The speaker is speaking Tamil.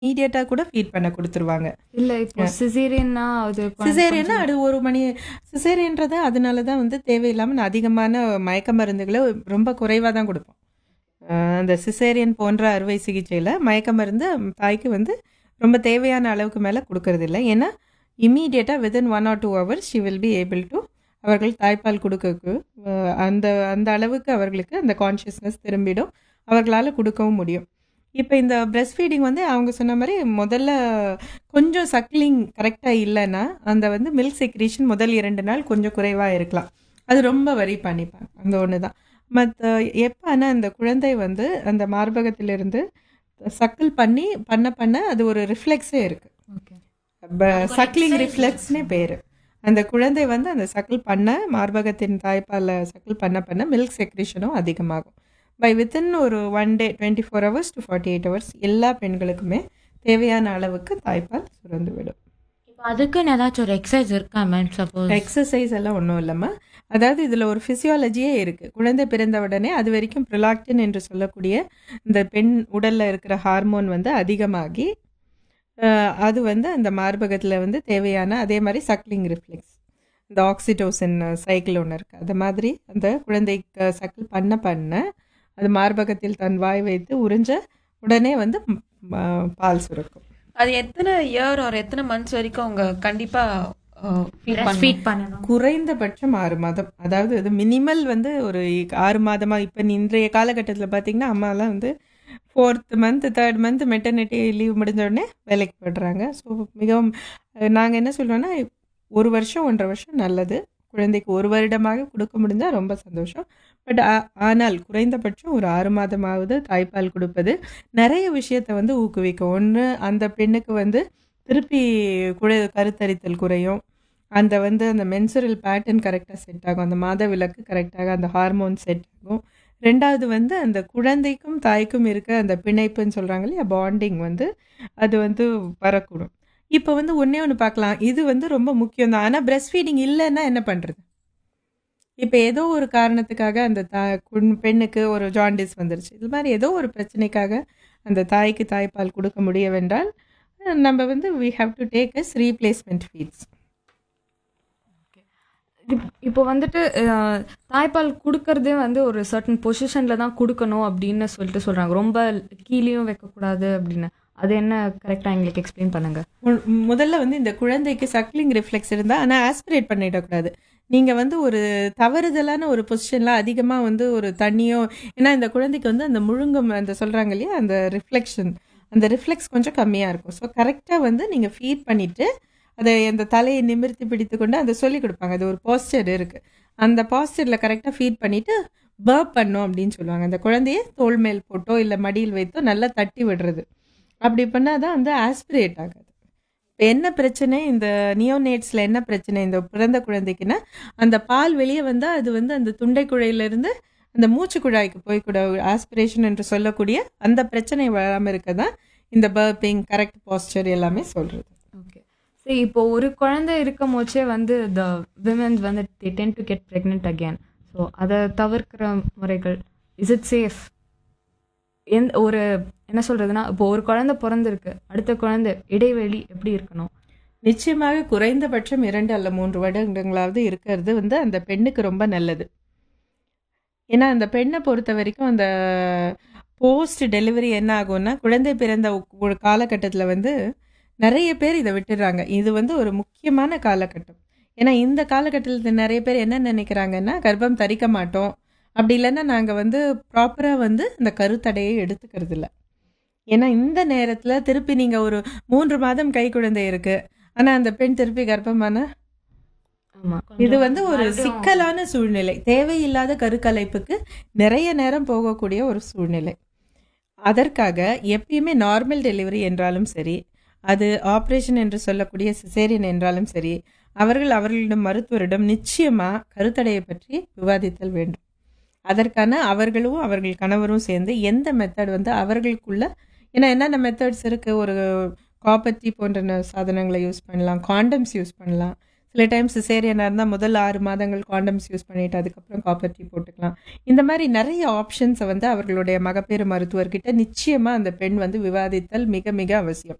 இமீடியட்டா கூட ஃபீட் பண்ண கொடுத்துருவாங்க இல்ல இப்போ சிசேரியன்னா அது கொ- சிசேரியன்னா அது ஒரு மணி சிசேரியன்றது அதனால தான் வந்து தேவையில்லாமல் அதிகமான மயக்க மருந்துகளை ரொம்ப குறைவாக தான் கொடுப்போம் அஹ் அந்த சிசேரியன் போன்ற அறுவை சிகிச்சையில் மயக்க மருந்து தாய்க்கு வந்து ரொம்ப தேவையான அளவுக்கு மேலே கொடுக்கறது இல்லை ஏன்னா இம்மீடியட்டாக within one or two hours she will be able to அவர்கள் தாய்ப்பால் கொடுக்கக்கு அஹ் அந்த அந்த அளவுக்கு அவர்களுக்கு அந்த கான்ஷியஸ்னஸ் திரும்பிடும் அவர்களால் கொடுக்கவும் முடியும் இப்போ இந்த பிரஸ்ட் ஃபீடிங் வந்து அவங்க சொன்ன மாதிரி முதல்ல கொஞ்சம் சக்லிங் கரெக்டாக இல்லைன்னா அந்த வந்து மில்க் செக்ரேஷன் முதல் இரண்டு நாள் கொஞ்சம் குறைவாக இருக்கலாம் அது ரொம்ப வரி பண்ணிப்பாங்க அந்த ஒன்று தான் மற்ற எப்போனா அந்த குழந்தை வந்து அந்த மார்பகத்திலிருந்து சக்கிள் பண்ணி பண்ண பண்ண அது ஒரு ரிஃப்ளெக்ஸே இருக்குது Okay. சக்லிங் ரிஃப்ளெக்ஸ்னே பேர் அந்த குழந்தை வந்து அந்த சக்கிள் பண்ண மார்பகத்தின் தாய்ப்பாலை சக்கிள் பண்ண பண்ண மில்க் செக்ரேஷனும் அதிகமாகும் பை வித்தின் ஒரு one day twenty four hours to forty eight hours எல்லா பெண்களுக்குமே தேவையான அளவுக்கு தாய்ப்பால் சுரந்து விடும் இப்போ அதுக்குன்னு ஏதாச்சும் ஒரு எக்ஸசைஸ் இருக்கா மேம் சப்போஸ் எக்ஸசைஸ் எல்லாம் ஒன்றும் இல்லைம்மா அதாவது இதில் ஒரு ஃபிசியாலஜியே இருக்குது குழந்தை பிறந்த உடனே அது வரைக்கும் ப்ரொலாக்டின் என்று சொல்லக்கூடிய இந்த பெண் உடலில் இருக்கிற ஹார்மோன் வந்து அதிகமாகி அஹ், அது வந்து அந்த மார்பகத்தில் வந்து தேவையான அதே மாதிரி சக்லிங் ரிஃப்ளெக்ஸ் இந்த ஆக்சிடோசின் சைக்கிள் ஒன்று இருக்குது அது மாதிரி அந்த குழந்தைக்கு சக்கிள் பண்ண பண்ண அது மார்பகத்தில் தன் வாய் வைத்து உறிஞ்ச உடனே வந்து ம், ம- பால் சுரக்கும் அது எத்தனை இயர் ஒரு எத்தனை மந்த்ஸ் வரைக்கும் அவங்க கண்டிப்பா ஃபீல் பண்ண ஃபீட் பண்ணணும் குறைந்தபட்சம் ஆறு மாதம் அதாவது இது மினிமல் வந்து ஒரு ஆறு மாதமா இப்போ இன்றைய காலகட்டத்தில் பார்த்தீங்கன்னா அம்மாலாம் வந்து fourth month third month maternity leave முடிஞ்ச உடனே வேலைக்கு போய்டுறாங்க ஸோ மிகவும் நாங்கள் என்ன சொல்றோம்னா ஒரு வருஷம் ஒன்றரை வருஷம் நல்லது குழந்தைக்கு ஒரு வருடமாக கொடுக்க முடிஞ்சால் ரொம்ப சந்தோஷம் பட் ஆனால் குறைந்தபட்சம் ஒரு ஆறு மாதமாவது தாய்ப்பால் கொடுப்பது நிறைய விஷயத்தை வந்து ஊக்குவிக்கும் ஒன்று அந்த பெண்ணுக்கு வந்து திருப்பி குழ கருத்தரித்தல் குறையும் அந்த வந்து அந்த மென்சுரல் பேட்டர்ன் கரெக்டாக செட் ஆகும் அந்த மாத விளக்கு கரெக்டாக அந்த ஹார்மோன் செட் ஆகும் ரெண்டாவது வந்து அந்த குழந்தைக்கும் தாய்க்கும் இருக்க அந்த பிணைப்புன்னு சொல்கிறாங்க இல்லையா பாண்டிங் வந்து அது வந்து வரக்கூடும் இப்போ வந்து ஒன்றே ஒன்று பார்க்கலாம் இது வந்து ரொம்ப முக்கியம் தான் ஆனால் பிரஸ்ட் ஃபீடிங் இல்லைன்னா என்ன பண்ணுறது இப்போ ஏதோ ஒரு காரணத்துக்காக அந்த தா குண்- பெண்ணுக்கு ஒரு ஜாண்டிஸ் வந்துருச்சு இது மாதிரி ஏதோ ஒரு பிரச்சனைக்காக அந்த தாய்க்கு தாய்ப்பால் கொடுக்க முடியவென்றால் நம்ம வந்து we have to take us replacement feeds இப்- இப்போ வந்துட்டு அஹ், தாய்ப்பால் கொடுக்கறதே வந்து ஒரு சர்டன் பொசிஷன்ல தான் கொடுக்கணும் அப்படின்னு சொல்லிட்டு சொல்றாங்க ரொம்ப கீழேயும் வைக்கக்கூடாது அப்படின்னு அது என்ன கரெக்டா எங்களுக்கு எக்ஸ்பிளைன் பண்ணுங்க மு- முதல்ல வந்து இந்த குழந்தைக்கு சக்லிங் ரிஃப்ளெக்ஸ் இருந்தால் ஆனால் ஆஸ்பிரேட் பண்ணிடக்கூடாது நீங்கள் வந்து ஒரு தவறுதலான ஒரு பொசிஷனில் அதிகமாக வந்து ஒரு தண்ணியோ ஏன்னா இந்த குழந்தைக்கு வந்து அந்த முழுங்கம் அந்த சொல்கிறாங்க இல்லையா அந்த ரிஃப்ளெக்ஷன் அந்த ரிஃப்ளெக்ஸ் கொஞ்சம் கம்மியாக இருக்கும் ஸோ கரெக்டாக வந்து நீங்கள் ஃபீட் பண்ணிவிட்டு அதை அந்த தலையை நிமிர்த்தி பிடித்து கொண்டு அதை சொல்லி கொடுப்பாங்க அது ஒரு பாஸ்டர் இருக்குது அந்த பாஸ்டரில் கரெக்டாக ஃபீட் பண்ணிவிட்டு பர்ப் பண்ணும் அப்படின்னு சொல்லுவாங்க அந்த குழந்தைய தோள் மேல் போட்டோ இல்லை மடியில் வைத்தோ நல்லா தட்டி விடுறது அப்படி பண்ணால் தான் வந்து ஆஸ்பிரேட் ஆகாது இப்போ என்ன பிரச்சனை இந்த நியோனேட்ஸில் என்ன பிரச்சனை இந்த பிறந்த குழந்தைக்குன்னா அந்த பால் வெளியே வந்தால் அது வந்து அந்த துண்டை குழையிலிருந்து அந்த மூச்சு குழாய்க்கு போய் கூட ஆஸ்பிரேஷன் என்று சொல்லக்கூடிய அந்த பிரச்சனை வராமல் இருக்க தான் இந்த பர்பிங் கரெக்ட் பாஸ்டர் எல்லாமே சொல்கிறது ஓகே சரி இப்போ ஒரு குழந்தை இருக்கும் போச்சே வந்து த விமென்ஸ் வந்து they tend to get pregnant again so அதை தவிர்க்கிற முறைகள் இஸ் இட் சேஃப் எந்த ஒரு என்ன சொல்றதுன்னா இப்போ ஒரு குழந்தை பிறந்திருக்கு அடுத்த குழந்தை இடைவெளி எப்படி இருக்கணும் நிச்சயமாக குறைந்தபட்சம் இரண்டு அல்ல மூன்று வருடங்களாவது இருக்கிறது வந்து அந்த பெண்ணுக்கு ரொம்ப நல்லது ஏன்னா அந்த பெண்ணை பொறுத்த வரைக்கும் அந்த போஸ்ட் டெலிவரி என்ன ஆகும்னா குழந்தை பிறந்த ஒரு காலகட்டத்தில் வந்து நிறைய பேர் இதை விட்டுடுறாங்க இது வந்து ஒரு முக்கியமான காலகட்டம் ஏன்னா இந்த காலகட்டத்தில் நிறைய பேர் என்ன நினைக்கிறாங்கன்னா கர்ப்பம் தரிக்க மாட்டோம் அப்படி இல்லைன்னா நாங்கள் வந்து ப்ராப்பராக வந்து இந்த கருத்தடையை எடுத்துக்கிறது இல்லை ஏன்னா இந்த நேரத்தில் திருப்பி நீங்கள் ஒரு மூன்று மாதம் கை குழந்தை இருக்கு ஆனால் அந்த பெண் திருப்பி கர்ப்பமான ஆமா இது வந்து ஒரு சிக்கலான சூழ்நிலை தேவையில்லாத கருக்கலைப்புக்கு நிறைய நேரம் போகக்கூடிய ஒரு சூழ்நிலை அதற்காக எப்பயுமே நார்மல் டெலிவரி என்றாலும் சரி அது ஆப்ரேஷன் என்று சொல்லக்கூடிய சிசேரியன் என்றாலும் சரி அவர்கள் அவர்களிடம் மருத்துவரிடம் நிச்சயமா கருத்தடையை பற்றி விவாதித்தல் வேண்டும் அதற்கான அவர்களும் அவர்கள் கணவரும் சேர்ந்து எந்த மெத்தட் வந்து அவர்களுக்குள்ள ஏன்னா என்னென்ன மெத்தட்ஸ் இருக்கு ஒரு காப்பர்ட்டி போன்ற ந- சாதனங்களை யூஸ் பண்ணலாம் காண்டம்ஸ் யூஸ் பண்ணலாம் சில டைம் சிசேரியனாக இருந்தால் முதல் ஆறு மாதங்கள் காண்டம்ஸ் யூஸ் பண்ணிட்டு அதுக்கப்புறம் காப்பர் டீ போட்டுக்கலாம் இந்த மாதிரி நிறைய ஆப்ஷன்ஸை வந்து அவர்களுடைய மகப்பேறு மருத்துவர்கிட்ட நிச்சயமாக அந்த பெண் வந்து விவாதித்தல் மிக மிக அவசியம்